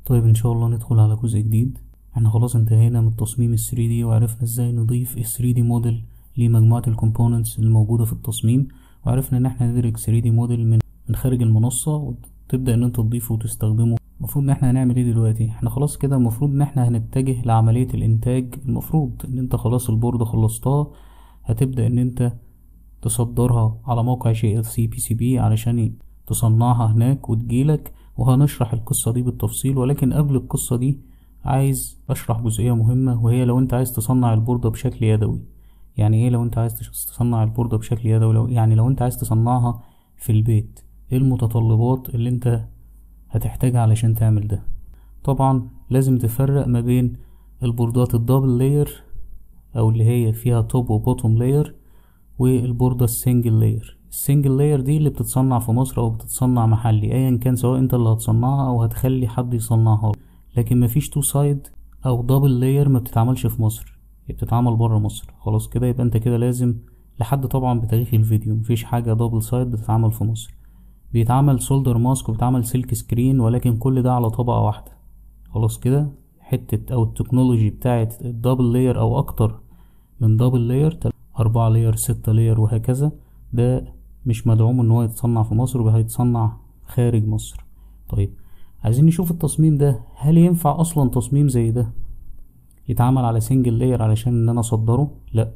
طيب ان شاء الله ندخل على جزء جديد احنا خلاص انتهينا من تصميم ال 3D وعرفنا ازاي نضيف ال 3D موديل لمجموعة الكومبوننتس الموجودة في التصميم وعرفنا ان احنا ندرج 3D موديل من من خارج المنصة وتبدأ ان انت تضيفه وتستخدمه المفروض ان احنا هنعمل ايه دلوقتي احنا خلاص كده المفروض ان احنا هنتجه لعملية الانتاج المفروض ان انت خلاص البوردة خلصتها هتبدأ ان انت تصدرها على موقع شيء سي بي سي بي علشان تصنعها هناك وتجيلك وهنشرح القصة دي بالتفصيل ولكن قبل القصة دي عايز اشرح جزئية مهمة وهي لو انت عايز تصنع البوردة بشكل يدوي يعني ايه لو انت عايز تصنع البوردة بشكل يدوي لو يعني لو انت عايز تصنعها في البيت ايه المتطلبات اللي انت هتحتاجها علشان تعمل ده طبعا لازم تفرق ما بين البوردات الدبل لاير او اللي هي فيها توب وبوتوم لاير والبوردة السنجل لاير السنجل لاير دي اللي بتتصنع في مصر او بتتصنع محلي ايا كان سواء انت اللي هتصنعها او هتخلي حد يصنعها لكن مفيش تو سايد او دبل لاير ما بتتعملش في مصر هي بتتعمل بره مصر خلاص كده يبقى انت كده لازم لحد طبعا بتاريخ الفيديو مفيش حاجة دبل سايد بتتعمل في مصر بيتعمل سولدر ماسك وبيتعمل سلك سكرين ولكن كل ده على طبقة واحدة خلاص كده حتة او التكنولوجي بتاعت الدبل لاير او اكتر من دبل لاير أربعة لاير ستة لاير وهكذا ده مش مدعوم ان هو يتصنع في مصر وهيتصنع خارج مصر طيب عايزين نشوف التصميم ده هل ينفع اصلا تصميم زي ده يتعمل على سنجل لاير علشان ان انا اصدره لا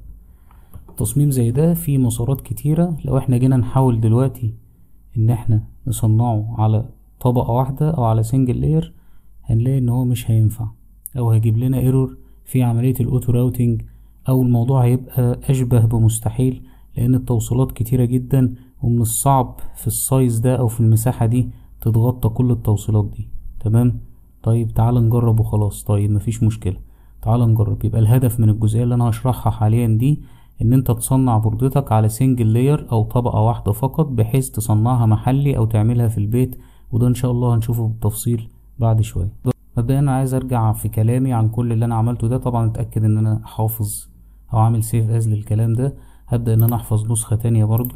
تصميم زي ده فيه مسارات كتيرة لو احنا جينا نحاول دلوقتي ان احنا نصنعه على طبقة واحدة او على سنجل لاير هنلاقي ان هو مش هينفع او هيجيب لنا ايرور في عملية الاوتو راوتينج او الموضوع هيبقى اشبه بمستحيل لان التوصيلات كتيرة جدا ومن الصعب في السايز ده او في المساحة دي تتغطى كل التوصيلات دي تمام طيب تعال نجرب وخلاص طيب مفيش مشكلة تعال نجرب يبقى الهدف من الجزئية اللي انا هشرحها حاليا دي ان انت تصنع بوردتك على سنجل لاير او طبقة واحدة فقط بحيث تصنعها محلي او تعملها في البيت وده ان شاء الله هنشوفه بالتفصيل بعد شوية مبدئيا انا عايز ارجع في كلامي عن كل اللي انا عملته ده طبعا اتأكد ان انا حافظ او عامل سيف از للكلام ده هبدأ ان انا احفظ نسخة تانية برضو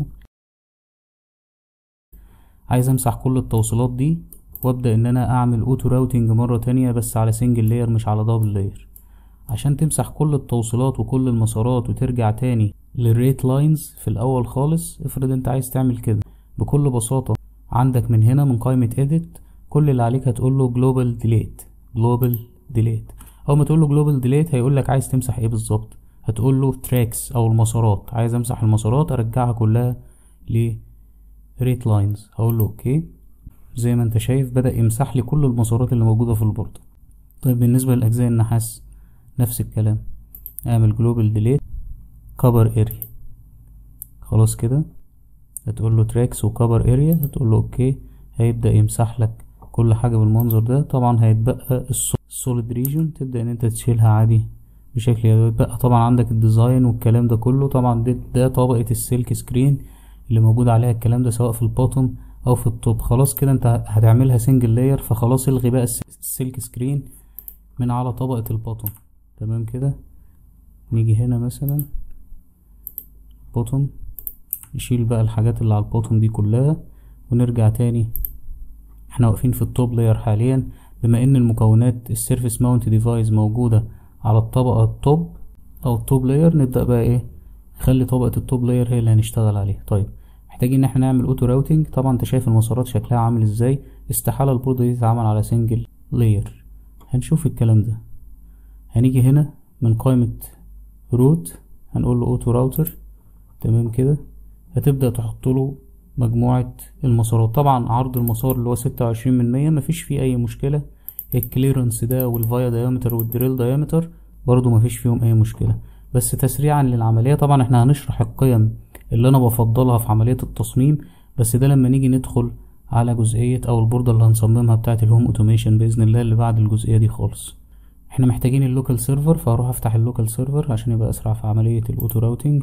عايز امسح كل التوصيلات دي وابدأ ان انا اعمل اوتو راوتينج مرة تانية بس على سنجل لاير مش على دبل لاير عشان تمسح كل التوصيلات وكل المسارات وترجع تاني للريت لاينز في الاول خالص افرض انت عايز تعمل كده بكل بساطة عندك من هنا من قائمة edit كل اللي عليك هتقول له global delete global delete اول ما تقول له global delete هيقول لك عايز تمسح ايه بالظبط هتقول له tracks او المسارات عايز امسح المسارات ارجعها كلها ل rate lines هقول له اوكي زي ما انت شايف بدأ يمسح لي كل المسارات اللي موجودة في البوردة طيب بالنسبة لأجزاء النحاس نفس الكلام اعمل global delete cover area خلاص كده هتقول له tracks و cover area هتقول له اوكي هيبدأ يمسح لك كل حاجة بالمنظر ده طبعا هيتبقى السوليد ريجون تبدأ ان انت تشيلها عادي بشكل يدوي بقى طبعا عندك الديزاين والكلام ده كله طبعا ده, ده طبقة السلك سكرين اللي موجود عليها الكلام ده سواء في البوتوم او في التوب خلاص كده انت هتعملها سنجل لاير فخلاص الغي بقى السلك سكرين من على طبقة البوتوم تمام كده نيجي هنا مثلا بوتوم نشيل بقى الحاجات اللي على البوتوم دي كلها ونرجع تاني احنا واقفين في التوب لاير حاليا بما ان المكونات السيرفيس ماونت ديفايس موجودة على الطبقة التوب او التوب لاير نبدأ بقى ايه نخلي طبقة التوب لاير هي اللي هنشتغل عليها طيب محتاجين ان احنا نعمل اوتو راوتينج طبعا انت شايف المسارات شكلها عامل ازاي استحالة البوردة دي تتعمل على سنجل لاير هنشوف الكلام ده هنيجي هنا من قائمة روت هنقول له اوتو راوتر تمام كده هتبدأ تحط له مجموعة المسارات طبعا عرض المسار اللي هو ستة وعشرين من مية مفيش فيه اي مشكلة الكليرنس ده والفايا دايمتر والدريل دايمتر برضو مفيش فيهم اي مشكلة بس تسريعا للعملية طبعا احنا هنشرح القيم اللي انا بفضلها في عملية التصميم بس ده لما نيجي ندخل على جزئية او البوردة اللي هنصممها بتاعة الهوم اوتوميشن بإذن الله اللي بعد الجزئية دي خالص احنا محتاجين اللوكال سيرفر فهروح افتح اللوكال سيرفر عشان يبقى اسرع في عملية الاوتو راوتينج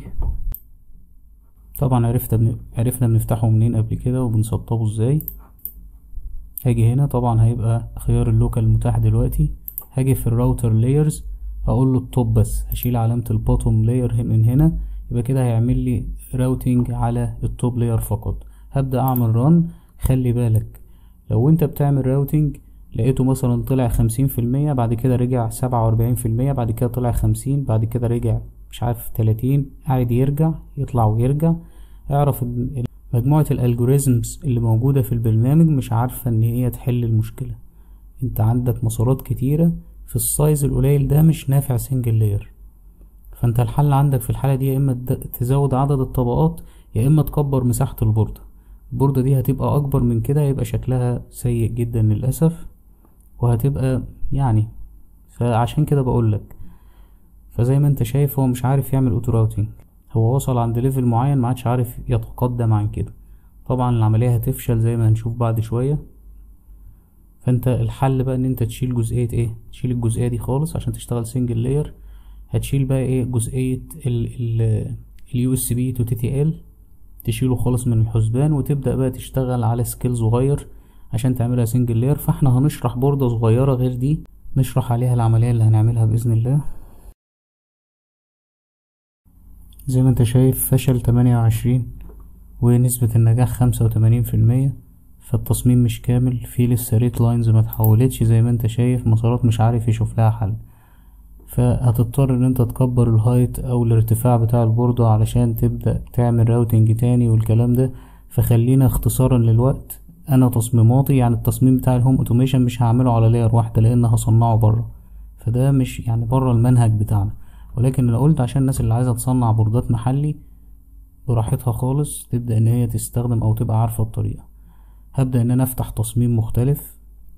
طبعا عرفت بن... عرفنا بنفتحه منين قبل كده وبنسطبه ازاي هاجي هنا طبعا هيبقى خيار اللوكال متاح دلوقتي هاجي في الراوتر لايرز هقول له التوب بس هشيل علامة البوتوم لاير من هنا يبقى كده هيعمل لي راوتينج على التوب لاير فقط هبدأ اعمل ران خلي بالك لو انت بتعمل راوتينج لقيته مثلا طلع خمسين في المية بعد كده رجع سبعة وأربعين في المية بعد كده طلع خمسين بعد كده رجع مش عارف تلاتين قاعد يرجع يطلع ويرجع اعرف ان مجموعة الالجوريزمز اللي موجودة في البرنامج مش عارفة ان هي تحل المشكلة انت عندك مسارات كتيرة في السايز القليل ده مش نافع سنجل لاير فانت الحل عندك في الحالة دي يا اما تزود عدد الطبقات يا اما تكبر مساحة البوردة البوردة دي هتبقى اكبر من كده هيبقى شكلها سيء جدا للأسف وهتبقى يعني فعشان كده بقولك فزي ما انت شايف هو مش عارف يعمل اوتو راوتينج هو وصل عند ليفل معين ما عادش عارف يتقدم عن كده طبعا العملية هتفشل زي ما هنشوف بعد شوية فانت الحل بقى ان انت تشيل جزئية ايه تشيل الجزئية دي خالص عشان تشتغل سنجل لاير هتشيل بقى ايه جزئية ال ال اليو اس بي تو تي تي ال تشيله خالص من الحسبان وتبدأ بقى تشتغل على سكيل صغير عشان تعملها سنجل لاير فاحنا هنشرح بوردة صغيرة غير دي نشرح عليها العملية اللي هنعملها بإذن الله زي ما انت شايف فشل تمانية وعشرين ونسبة النجاح خمسة وتمانين في المية فالتصميم مش كامل في لسه ريت لاينز ما تحولتش زي ما انت شايف مسارات مش عارف يشوف لها حل فهتضطر ان انت تكبر الهايت او الارتفاع بتاع البوردة علشان تبدأ تعمل راوتنج تاني والكلام ده فخلينا اختصارا للوقت انا تصميماتي يعني التصميم بتاع الهوم اوتوميشن مش هعمله على لاير واحدة لان هصنعه بره فده مش يعني بره المنهج بتاعنا ولكن انا قلت عشان الناس اللي عايزة تصنع بوردات محلي براحتها خالص تبدأ ان هي تستخدم او تبقى عارفة الطريقة هبدأ ان انا افتح تصميم مختلف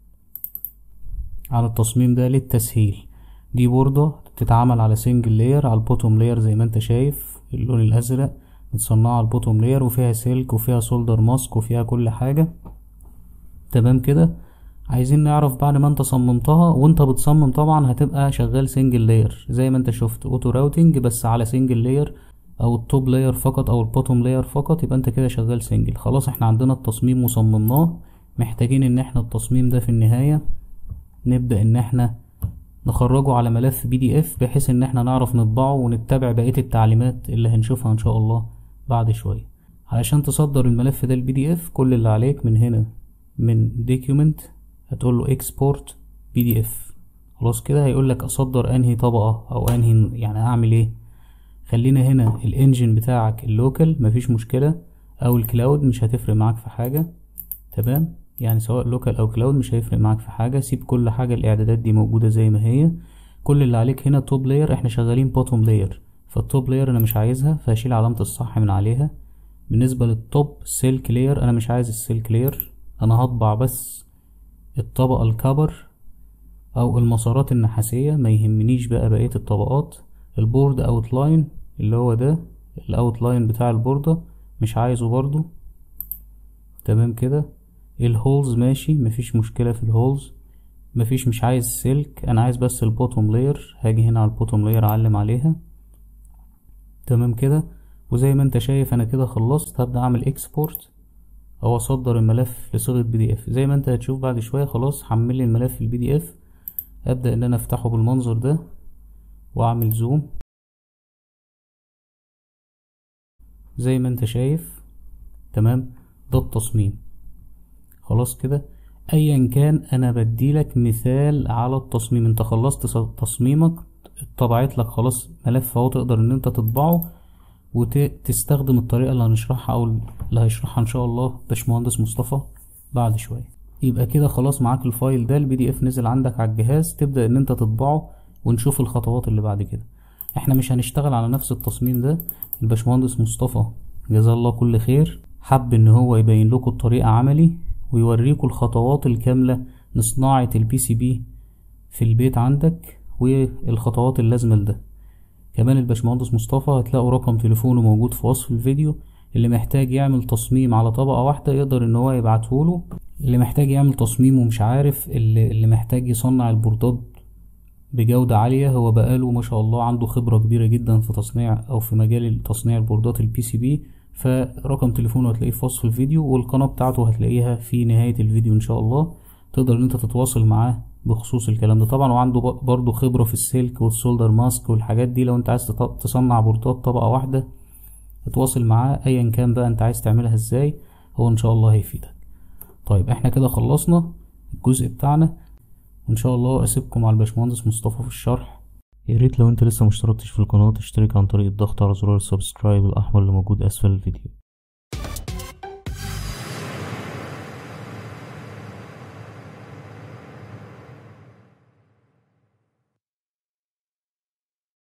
على التصميم ده للتسهيل دي بوردة تتعمل على سنجل لاير على البوتوم لاير زي ما انت شايف اللون الازرق متصنعة على البوتوم لاير وفيها سلك وفيها سولدر ماسك وفيها كل حاجة تمام كده عايزين نعرف بعد ما انت صممتها وانت بتصمم طبعا هتبقى شغال سنجل لاير زي ما انت شفت اوتو راوتنج بس على سنجل لاير او التوب لاير فقط او البوتوم لاير فقط يبقى انت كده شغال سنجل خلاص احنا عندنا التصميم وصممناه محتاجين ان احنا التصميم ده في النهاية نبدأ ان احنا نخرجه على ملف بي دي اف بحيث ان احنا نعرف نطبعه ونتبع بقية التعليمات اللي هنشوفها ان شاء الله بعد شوية علشان تصدر الملف ده البي دي اف كل اللي عليك من هنا من دوكيومنت هتقول له اكسبورت بي دي اف خلاص كده هيقول لك اصدر انهي طبقة او انهي يعني اعمل ايه خلينا هنا الانجن بتاعك اللوكال مفيش مشكلة او الكلاود مش هتفرق معاك في حاجة تمام يعني سواء لوكال او كلاود مش هيفرق معاك في حاجة سيب كل حاجة الاعدادات دي موجودة زي ما هي كل اللي عليك هنا توب لاير احنا شغالين بوتوم لاير فالتوب لاير انا مش عايزها فهشيل علامة الصح من عليها بالنسبة للتوب سلك لاير انا مش عايز السلك لاير انا هطبع بس الطبقة الكبر او المسارات النحاسية ما يهمنيش بقى بقية الطبقات البورد اوت لاين اللي هو ده الاوت لاين بتاع البوردة مش عايزه برضو تمام كده الهولز ماشي مفيش مشكلة في الهولز مفيش مش عايز سلك انا عايز بس البوتوم لاير هاجي هنا على البوتوم لاير اعلم عليها تمام كده وزي ما انت شايف انا كده خلصت هبدأ اعمل اكسبورت او اصدر الملف لصيغة بي دي اف زي ما انت هتشوف بعد شوية خلاص حمل لي الملف البي دي اف ابدأ ان انا افتحه بالمنظر ده واعمل زوم زي ما انت شايف تمام ده التصميم خلاص كده ايا كان انا بديلك مثال على التصميم انت خلصت تصميمك طبعت لك خلاص ملف اهو تقدر ان انت تطبعه وتستخدم الطريقة اللي هنشرحها او اللي هيشرحها ان شاء الله باشمهندس مصطفى بعد شوية يبقى كده خلاص معاك الفايل ده البي دي اف نزل عندك على الجهاز تبدأ ان انت تطبعه ونشوف الخطوات اللي بعد كده احنا مش هنشتغل على نفس التصميم ده الباشمهندس مصطفى جزاه الله كل خير حب ان هو يبين لكم الطريقة عملي ويوريكم الخطوات الكاملة لصناعة البي سي بي في البيت عندك والخطوات اللازمة لده كمان الباشمهندس مصطفى هتلاقوا رقم تليفونه موجود في وصف الفيديو اللي محتاج يعمل تصميم على طبقة واحدة يقدر ان هو يبعتهوله اللي محتاج يعمل تصميم ومش عارف اللي, اللي محتاج يصنع البوردات بجودة عالية هو بقاله ما شاء الله عنده خبرة كبيرة جدا في تصنيع او في مجال تصنيع البوردات البي سي بي فرقم تليفونه هتلاقيه في وصف الفيديو والقناة بتاعته هتلاقيها في نهاية الفيديو ان شاء الله تقدر ان انت تتواصل معاه بخصوص الكلام ده طبعا وعنده برضه خبرة في السلك والسولدر ماسك والحاجات دي لو انت عايز تصنع بوردات طبقة واحدة اتواصل معاه ايا كان بقى انت عايز تعملها ازاي هو ان شاء الله هيفيدك طيب احنا كده خلصنا الجزء بتاعنا وان شاء الله اسيبكم على الباشمهندس مصطفى في الشرح يا ريت لو انت لسه مشتركتش في القناة تشترك عن طريق الضغط على زرار السبسكرايب الاحمر اللي موجود اسفل الفيديو